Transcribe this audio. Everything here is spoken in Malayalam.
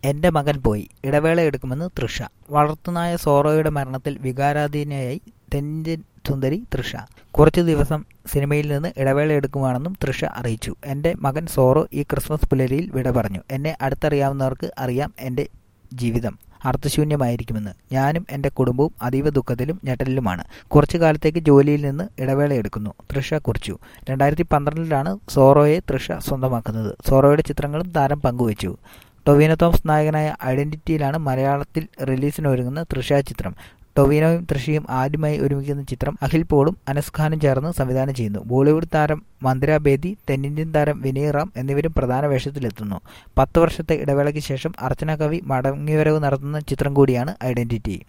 എന്റെ മകൻ പോയി ഇടവേള എടുക്കുമെന്ന് തൃഷ വളർത്തുനായ സോറോയുടെ മരണത്തിൽ വികാരാധീനയായി തെന്നിന്ത്യൻ സുന്ദരി തൃഷ കുറച്ചു ദിവസം സിനിമയിൽ നിന്ന് ഇടവേള എടുക്കുവാണെന്നും തൃഷ അറിയിച്ചു എന്റെ മകൻ സോറോ ഈ ക്രിസ്മസ് പുലരിയിൽ വിട പറഞ്ഞു എന്നെ അടുത്തറിയാവുന്നവർക്ക് അറിയാം എന്റെ ജീവിതം അർത്ഥശൂന്യമായിരിക്കുമെന്ന് ഞാനും എൻ്റെ കുടുംബവും അതീവ ദുഃഖത്തിലും ഞെട്ടലിലുമാണ് കുറച്ചു കാലത്തേക്ക് ജോലിയിൽ നിന്ന് ഇടവേള എടുക്കുന്നു തൃഷ കുറിച്ചു രണ്ടായിരത്തി പന്ത്രണ്ടിലാണ് സോറോയെ തൃഷ സ്വന്തമാക്കുന്നത് സോറോയുടെ ചിത്രങ്ങളും താരം പങ്കുവച്ചു ടൊവിനോ തോമസ് നായകനായ ഐഡന്റിറ്റിയിലാണ് മലയാളത്തിൽ റിലീസിനൊരുങ്ങുന്ന തൃഷ ചിത്രം ടൊവിനോയും തൃഷയും ആദ്യമായി ഒരുമിക്കുന്ന ചിത്രം അഖിൽ പോളും അനസ് ഖാനും ചേർന്ന് സംവിധാനം ചെയ്യുന്നു ബോളിവുഡ് താരം മന്ദിര ബേദി തെന്നിന്ത്യൻ താരം വിനയ് റാം എന്നിവരും പ്രധാന വേഷത്തിലെത്തുന്നു പത്ത് വർഷത്തെ ഇടവേളയ്ക്ക് ശേഷം അർച്ചന കവി മടങ്ങിവരവ് നടത്തുന്ന ചിത്രം കൂടിയാണ് ഐഡന്റിറ്റി